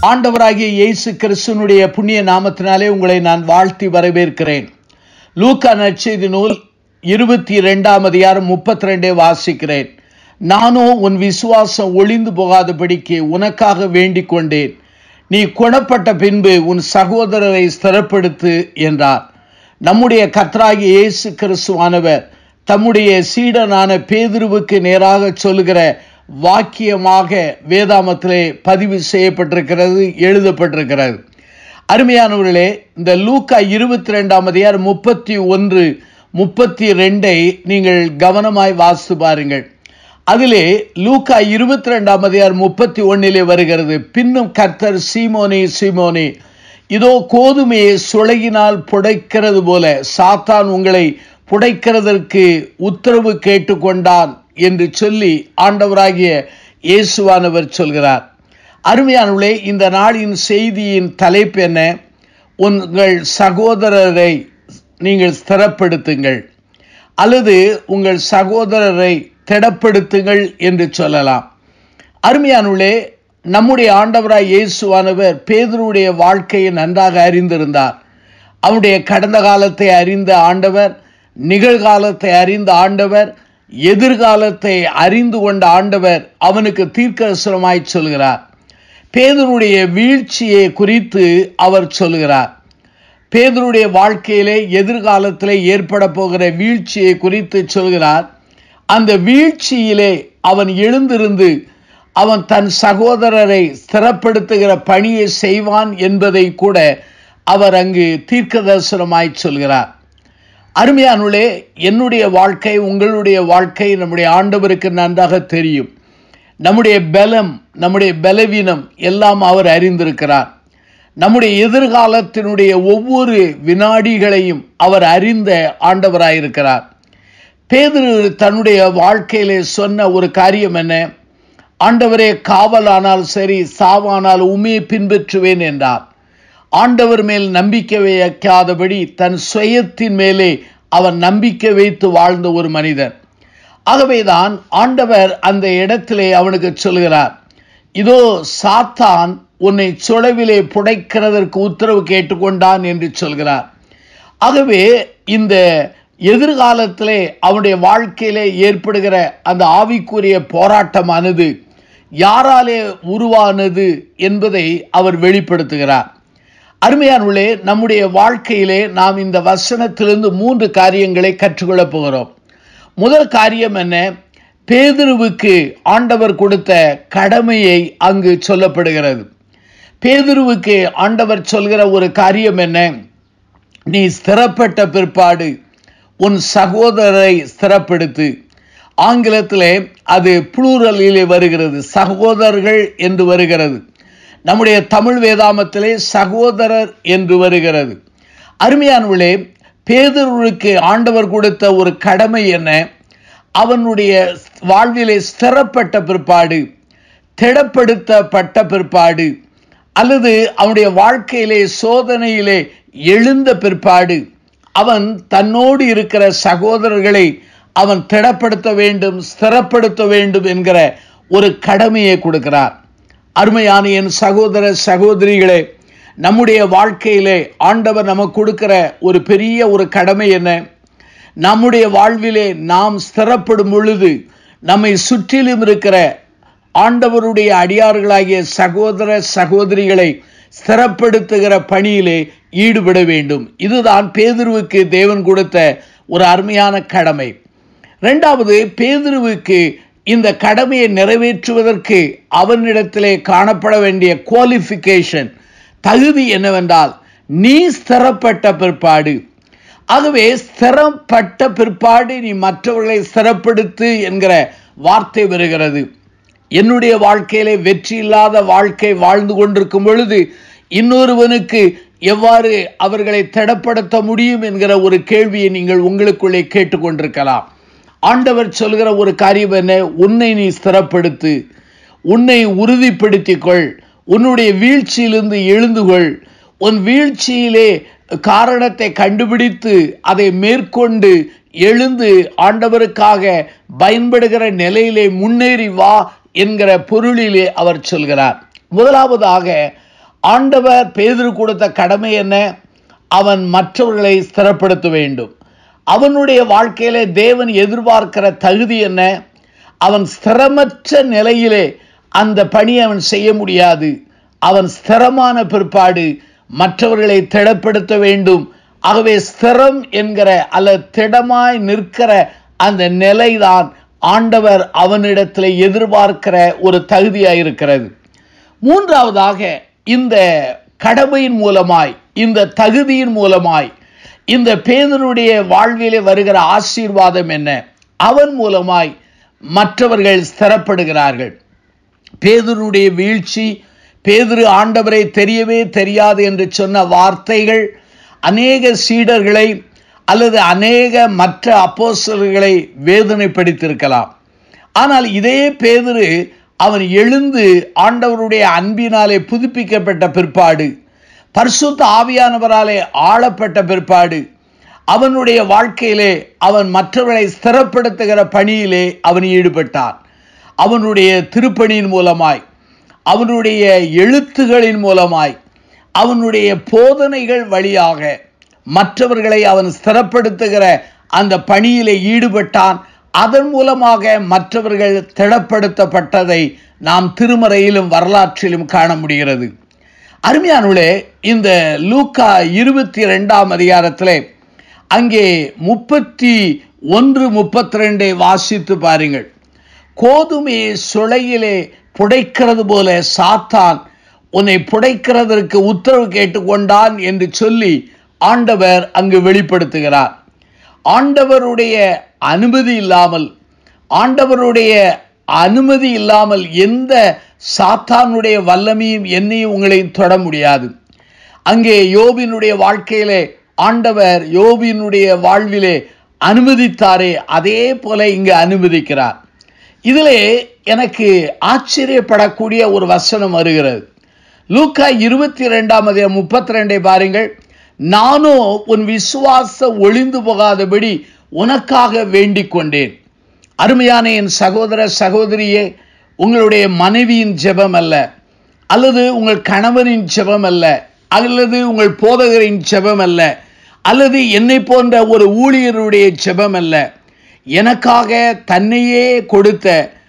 ஆண்டவராகிய இயேசு கிறிஸ்துனுடைய புண்ணிய நாமத்தினாலே உங்களை நான் வாழ்த்தி வரவேற்கிறேன் லூக்கா நற்செய்தி நூல் இருபத்தி இரண்டாம் அதிகாரம் முப்பத்தி ரெண்டே வாசிக்கிறேன் நானோ உன் விசுவாசம் ஒளிந்து போகாதபடிக்கு உனக்காக வேண்டிக் கொண்டேன் நீ குணப்பட்ட பின்பு உன் சகோதரரை ஸ்திரப்படுத்து என்றார் நம்முடைய கத்ராகி இயேசு கிறிஸ்துவானவர் தம்முடைய சீடனான பேதுருவுக்கு நேராக சொல்லுகிற வாக்கியமாக வேதாமத்திலே பதிவு செய்யப்பட்டிருக்கிறது எழுதப்பட்டிருக்கிறது அருமையானவர்களே இந்த லூக்கா இருபத்தி ரெண்டாம் அதிகாரம் முப்பத்தி ஒன்று முப்பத்தி ரெண்டை நீங்கள் கவனமாய் வாசித்து பாருங்கள் அதிலே லூக்கா இருபத்தி ரெண்டாம் அதிகாரம் முப்பத்தி ஒன்னிலே வருகிறது பின்னும் கர்த்தர் சீமோனே சீமோனே இதோ கோதுமையை சுளையினால் புடைக்கிறது போல சாத்தான் உங்களை புடைக்கிறதற்கு உத்தரவு கேட்டுக்கொண்டான் என்று சொல்லி ஆண்டவராகிய இயேசுவானவர் சொல்கிறார் அருமையானவர்களே இந்த நாளின் செய்தியின் தலைப்பு என்ன உங்கள் சகோதரரை நீங்கள் ஸ்திரப்படுத்துங்கள் அல்லது உங்கள் சகோதரரை திடப்படுத்துங்கள் என்று சொல்லலாம் அருமையானுள்ளே நம்முடைய ஆண்டவராய் இயேசுவானவர் பேதருடைய வாழ்க்கையை நன்றாக அறிந்திருந்தார் அவனுடைய கடந்த காலத்தை அறிந்த ஆண்டவர் நிகழ்காலத்தை அறிந்த ஆண்டவர் எதிர்காலத்தை அறிந்து கொண்ட ஆண்டவர் அவனுக்கு தீர்க்கரசனமாய் சொல்கிறார் பேதருடைய வீழ்ச்சியை குறித்து அவர் சொல்கிறார் பேதருடைய வாழ்க்கையிலே எதிர்காலத்திலே ஏற்பட போகிற வீழ்ச்சியை குறித்து சொல்கிறார் அந்த வீழ்ச்சியிலே அவன் எழுந்திருந்து அவன் தன் சகோதரரை ஸ்திரப்படுத்துகிற பணியை செய்வான் என்பதை கூட அவர் அங்கு தீர்க்க தரிசனமாய் சொல்கிறார் அருமையானுள்ளே என்னுடைய வாழ்க்கை உங்களுடைய வாழ்க்கை நம்முடைய ஆண்டவருக்கு நன்றாக தெரியும் நம்முடைய பலம் நம்முடைய பலவீனம் எல்லாம் அவர் அறிந்திருக்கிறார் நம்முடைய எதிர்காலத்தினுடைய ஒவ்வொரு வினாடிகளையும் அவர் அறிந்த ஆண்டவராயிருக்கிறார் பேதுரு தன்னுடைய வாழ்க்கையிலே சொன்ன ஒரு காரியம் என்ன ஆண்டவரே காவலானால் சரி சாவானால் உமையை பின்பற்றுவேன் என்றார் ஆண்டவர் மேல் நம்பிக்கை வைக்காதபடி தன் சுயத்தின் மேலே அவன் நம்பிக்கை வைத்து வாழ்ந்த ஒரு மனிதன் ஆகவேதான் ஆண்டவர் அந்த இடத்திலே அவனுக்கு சொல்கிறார் இதோ சாத்தான் உன்னை சுழவிலே புடைக்கிறதற்கு உத்தரவு கேட்டுக்கொண்டான் என்று சொல்கிறார் ஆகவே இந்த எதிர்காலத்திலே அவனுடைய வாழ்க்கையிலே ஏற்படுகிற அந்த ஆவிக்குரிய போராட்டமானது யாராலே உருவானது என்பதை அவர் வெளிப்படுத்துகிறார் அருமையானுள்ளே நம்முடைய வாழ்க்கையிலே நாம் இந்த வசனத்திலிருந்து மூன்று காரியங்களை கற்றுக்கொள்ளப் போகிறோம் முதல் காரியம் என்ன பேதுருவுக்கு ஆண்டவர் கொடுத்த கடமையை அங்கு சொல்லப்படுகிறது பேதுருவுக்கு ஆண்டவர் சொல்கிற ஒரு காரியம் என்ன நீ ஸ்திரப்பட்ட பிற்பாடு உன் சகோதரரை ஸ்திரப்படுத்து ஆங்கிலத்திலே அது புளூரலிலே வருகிறது சகோதரர்கள் என்று வருகிறது நம்முடைய தமிழ் வேதாமத்திலே சகோதரர் என்று வருகிறது அருமையானவர்களே பேதருக்கு ஆண்டவர் கொடுத்த ஒரு கடமை என்ன அவனுடைய வாழ்விலே ஸ்திரப்பட்ட பிற்பாடு திடப்படுத்தப்பட்ட பிற்பாடு அல்லது அவனுடைய வாழ்க்கையிலே சோதனையிலே எழுந்த பிற்பாடு அவன் தன்னோடு இருக்கிற சகோதரர்களை அவன் திடப்படுத்த வேண்டும் ஸ்திரப்படுத்த வேண்டும் என்கிற ஒரு கடமையை கொடுக்கிறார் அருமையான என் சகோதர சகோதரிகளே நம்முடைய வாழ்க்கையிலே ஆண்டவர் நமக்கு கொடுக்கிற ஒரு பெரிய ஒரு கடமை என்ன நம்முடைய வாழ்விலே நாம் ஸ்திரப்படும் பொழுது நம்மை சுற்றிலும் இருக்கிற ஆண்டவருடைய அடியார்களாகிய சகோதர சகோதரிகளை ஸ்திரப்படுத்துகிற பணியிலே ஈடுபட வேண்டும் இதுதான் பேதுருவுக்கு தேவன் கொடுத்த ஒரு அருமையான கடமை ரெண்டாவது பேதுருவுக்கு இந்த கடமையை நிறைவேற்றுவதற்கு அவனிடத்திலே காணப்பட வேண்டிய குவாலிஃபிகேஷன் தகுதி என்னவென்றால் நீ ஸ்திரப்பட்ட பிற்பாடு ஆகவே ஸ்திரப்பட்ட பிற்பாடு நீ மற்றவர்களை ஸ்திரப்படுத்து என்கிற வார்த்தை வருகிறது என்னுடைய வாழ்க்கையிலே வெற்றி இல்லாத வாழ்க்கை வாழ்ந்து கொண்டிருக்கும் பொழுது இன்னொருவனுக்கு எவ்வாறு அவர்களை திடப்படுத்த முடியும் என்கிற ஒரு கேள்வியை நீங்கள் உங்களுக்குள்ளே கேட்டுக்கொண்டிருக்கலாம் ஆண்டவர் சொல்கிற ஒரு காரியம் என்ன உன்னை நீ ஸ்திரப்படுத்து உன்னை உறுதிப்படுத்திக் கொள் உன்னுடைய வீழ்ச்சியிலிருந்து எழுந்து கொள் உன் வீழ்ச்சியிலே காரணத்தை கண்டுபிடித்து அதை மேற்கொண்டு எழுந்து ஆண்டவருக்காக பயன்படுகிற நிலையிலே முன்னேறி வா என்கிற பொருளிலே அவர் சொல்கிறார் முதலாவதாக ஆண்டவர் பேதுரு கொடுத்த கடமை என்ன அவன் மற்றவர்களை ஸ்திரப்படுத்த வேண்டும் அவனுடைய வாழ்க்கையில தேவன் எதிர்பார்க்கிற தகுதி என்ன அவன் ஸ்திரமற்ற நிலையிலே அந்த பணி அவன் செய்ய முடியாது அவன் ஸ்திரமான பிற்பாடு மற்றவர்களை திடப்படுத்த வேண்டும் ஆகவே ஸ்திரம் என்கிற அல்ல திடமாய் நிற்கிற அந்த நிலைதான் ஆண்டவர் அவனிடத்தில் எதிர்பார்க்கிற ஒரு தகுதியாக இருக்கிறது மூன்றாவதாக இந்த கடமையின் மூலமாய் இந்த தகுதியின் மூலமாய் இந்த பேதனுடைய வாழ்விலே வருகிற ஆசீர்வாதம் என்ன அவன் மூலமாய் மற்றவர்கள் ஸ்திரப்படுகிறார்கள் பேதருடைய வீழ்ச்சி பேதுரு ஆண்டவரை தெரியவே தெரியாது என்று சொன்ன வார்த்தைகள் அநேக சீடர்களை அல்லது அநேக மற்ற அப்போஸ்தலர்களை வேதனைப்படுத்தியிருக்கலாம் ஆனால் இதே பேதுரு அவன் எழுந்து ஆண்டவருடைய அன்பினாலே புதுப்பிக்கப்பட்ட பிற்பாடு பரிசுத்த ஆவியானவராலே ஆளப்பட்ட பிற்பாடு அவனுடைய வாழ்க்கையிலே அவன் மற்றவர்களை ஸ்திரப்படுத்துகிற பணியிலே அவன் ஈடுபட்டான் அவனுடைய திருப்பணியின் மூலமாய் அவனுடைய எழுத்துகளின் மூலமாய் அவனுடைய போதனைகள் வழியாக மற்றவர்களை அவன் ஸ்திரப்படுத்துகிற அந்த பணியிலே ஈடுபட்டான் அதன் மூலமாக மற்றவர்கள் திடப்படுத்தப்பட்டதை நாம் திருமறையிலும் வரலாற்றிலும் காண முடிகிறது அருமையானுளே இந்த லூக்கா இருபத்தி ரெண்டாம் அதிகாரத்திலே அங்கே முப்பத்தி ஒன்று முப்பத்தி ரெண்டை வாசித்து பாருங்கள் கோதுமையை சுளையிலே புடைக்கிறது போல சாத்தான் உன்னை புடைக்கிறதற்கு உத்தரவு கேட்டுக்கொண்டான் என்று சொல்லி ஆண்டவர் அங்கு வெளிப்படுத்துகிறார் ஆண்டவருடைய அனுமதி இல்லாமல் ஆண்டவருடைய அனுமதி இல்லாமல் எந்த சாத்தானுடைய வல்லமையும் என்னையும் உங்களையும் தொட முடியாது அங்கே யோபினுடைய வாழ்க்கையிலே ஆண்டவர் யோபினுடைய வாழ்விலே அனுமதித்தாரே அதே போல இங்கு அனுமதிக்கிறார் இதிலே எனக்கு ஆச்சரியப்படக்கூடிய ஒரு வசனம் வருகிறது லூக்கா இருபத்தி ரெண்டாம் அதிகம் முப்பத்தி ரெண்டை பாருங்கள் நானோ உன் விசுவாச ஒளிந்து போகாதபடி உனக்காக வேண்டிக் கொண்டேன் அருமையான என் சகோதர சகோதரியே உங்களுடைய மனைவியின் ஜெபம் அல்ல அல்லது உங்கள் கணவனின் ஜெபம் அல்ல அல்லது உங்கள் போதகரின் ஜெபம் அல்ல அல்லது என்னை போன்ற ஒரு ஊழியருடைய ஜெபம் அல்ல எனக்காக தன்னையே கொடுத்த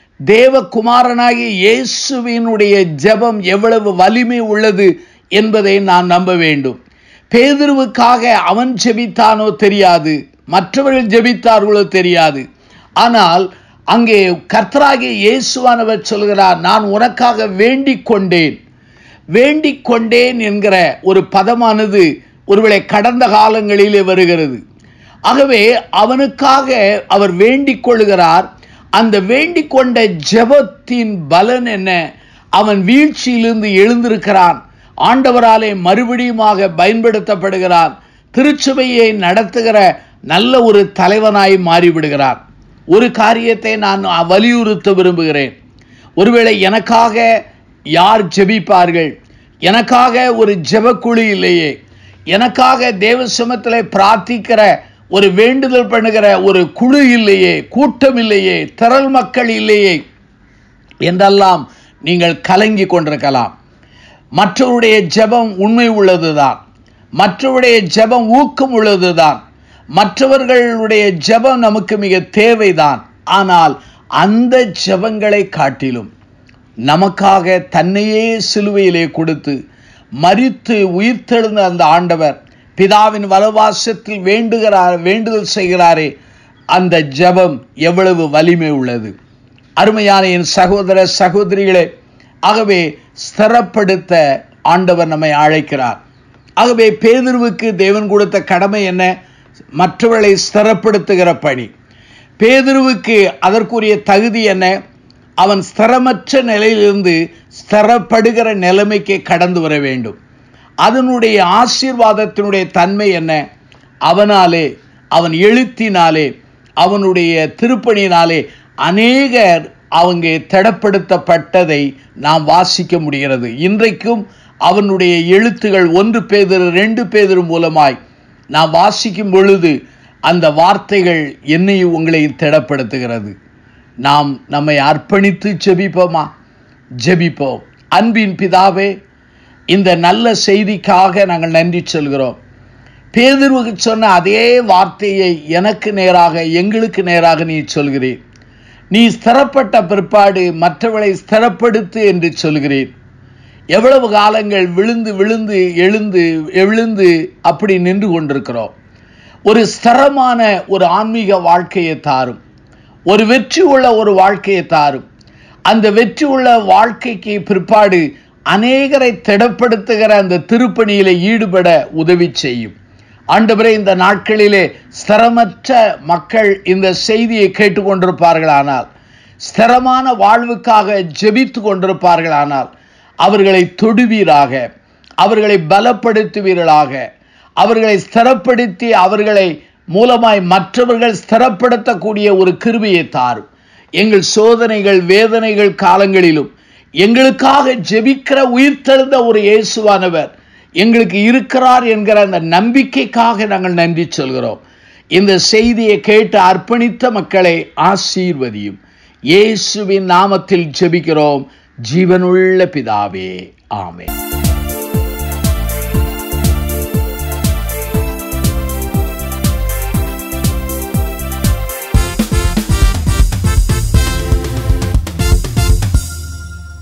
தேவகுமாரனாகிய இயேசுவினுடைய ஜெபம் எவ்வளவு வலிமை உள்ளது என்பதை நான் நம்ப வேண்டும் பேதுருவுக்காக அவன் ஜெபித்தானோ தெரியாது மற்றவர்கள் ஜெபித்தார்களோ தெரியாது ஆனால் அங்கே கர்த்தராகிய இயேசுவானவர் சொல்கிறார் நான் உனக்காக வேண்டிக் கொண்டேன் வேண்டிக் கொண்டேன் என்கிற ஒரு பதமானது ஒருவேளை கடந்த காலங்களிலே வருகிறது ஆகவே அவனுக்காக அவர் வேண்டிக் கொள்கிறார் அந்த வேண்டிக் கொண்ட ஜெபத்தின் பலன் என்ன அவன் வீழ்ச்சியிலிருந்து எழுந்திருக்கிறான் ஆண்டவராலே மறுபடியுமாக பயன்படுத்தப்படுகிறான் திருச்சபையை நடத்துகிற நல்ல ஒரு தலைவனாய் மாறிவிடுகிறான் ஒரு காரியத்தை நான் வலியுறுத்த விரும்புகிறேன் ஒருவேளை எனக்காக யார் ஜெபிப்பார்கள் எனக்காக ஒரு ஜெபக்குழு இல்லையே எனக்காக தேவ சுமத்தில் பிரார்த்திக்கிற ஒரு வேண்டுதல் பண்ணுகிற ஒரு குழு இல்லையே கூட்டம் இல்லையே திரள் மக்கள் இல்லையே என்றெல்லாம் நீங்கள் கலங்கி கொண்டிருக்கலாம் மற்றவருடைய ஜெபம் உண்மை உள்ளதுதான் மற்றவருடைய ஜெபம் ஊக்கம் உள்ளதுதான் மற்றவர்களுடைய ஜெபம் நமக்கு மிக தேவைதான் ஆனால் அந்த ஜெபங்களை காட்டிலும் நமக்காக தன்னையே சிலுவையிலே கொடுத்து மறித்து உயிர்த்தெழுந்த அந்த ஆண்டவர் பிதாவின் வலவாசத்தில் வேண்டுகிறார் வேண்டுதல் செய்கிறாரே அந்த ஜெபம் எவ்வளவு வலிமை உள்ளது அருமையான என் சகோதர சகோதரிகளே ஆகவே ஸ்திரப்படுத்த ஆண்டவர் நம்மை அழைக்கிறார் ஆகவே பேதிர்வுக்கு தேவன் கொடுத்த கடமை என்ன மற்றவர்களை ஸ்திரப்படுத்துகிற பணி பேதிருவுக்கு அதற்குரிய தகுதி என்ன அவன் ஸ்திரமற்ற நிலையிலிருந்து ஸ்திரப்படுகிற நிலைமைக்கு கடந்து வர வேண்டும் அதனுடைய ஆசீர்வாதத்தினுடைய தன்மை என்ன அவனாலே அவன் எழுத்தினாலே அவனுடைய திருப்பணியினாலே அநேகர் அவங்க திடப்படுத்தப்பட்டதை நாம் வாசிக்க முடிகிறது இன்றைக்கும் அவனுடைய எழுத்துகள் ஒன்று பேதர் ரெண்டு பேதர் மூலமாய் நாம் வாசிக்கும் பொழுது அந்த வார்த்தைகள் என்னையும் உங்களையும் திடப்படுத்துகிறது நாம் நம்மை அர்ப்பணித்து ஜெபிப்போமா ஜெபிப்போம் அன்பின் பிதாவே இந்த நல்ல செய்திக்காக நாங்கள் நன்றி சொல்கிறோம் பேதுருவுக்கு சொன்ன அதே வார்த்தையை எனக்கு நேராக எங்களுக்கு நேராக நீ சொல்கிறீர் நீ ஸ்திரப்பட்ட பிற்பாடு மற்றவளை ஸ்திரப்படுத்து என்று சொல்கிறேன் எவ்வளவு காலங்கள் விழுந்து விழுந்து எழுந்து எழுந்து அப்படி நின்று கொண்டிருக்கிறோம் ஒரு ஸ்திரமான ஒரு ஆன்மீக வாழ்க்கையை தாரும் ஒரு வெற்றி உள்ள ஒரு வாழ்க்கையை தாரும் அந்த வெற்றி உள்ள வாழ்க்கைக்கு பிற்பாடு அநேகரை திடப்படுத்துகிற அந்த திருப்பணியில ஈடுபட உதவி செய்யும் ஆண்டவரே இந்த நாட்களிலே ஸ்திரமற்ற மக்கள் இந்த செய்தியை கேட்டுக்கொண்டிருப்பார்களானால் ஸ்திரமான வாழ்வுக்காக ஜெபித்து கொண்டிருப்பார்களானால் அவர்களை தொடுவீராக அவர்களை பலப்படுத்துவீர்களாக அவர்களை ஸ்திரப்படுத்தி அவர்களை மூலமாய் மற்றவர்கள் ஸ்திரப்படுத்தக்கூடிய ஒரு கிருபியை தாரும் எங்கள் சோதனைகள் வேதனைகள் காலங்களிலும் எங்களுக்காக ஜெபிக்கிற உயிர்த்தெழுந்த ஒரு இயேசுவானவர் எங்களுக்கு இருக்கிறார் என்கிற அந்த நம்பிக்கைக்காக நாங்கள் நன்றி சொல்கிறோம் இந்த செய்தியை கேட்டு அர்ப்பணித்த மக்களை ஆசீர்வதியும் இயேசுவின் நாமத்தில் ஜெபிக்கிறோம் ஜீவனுள்ள பிதாவே ஆமென்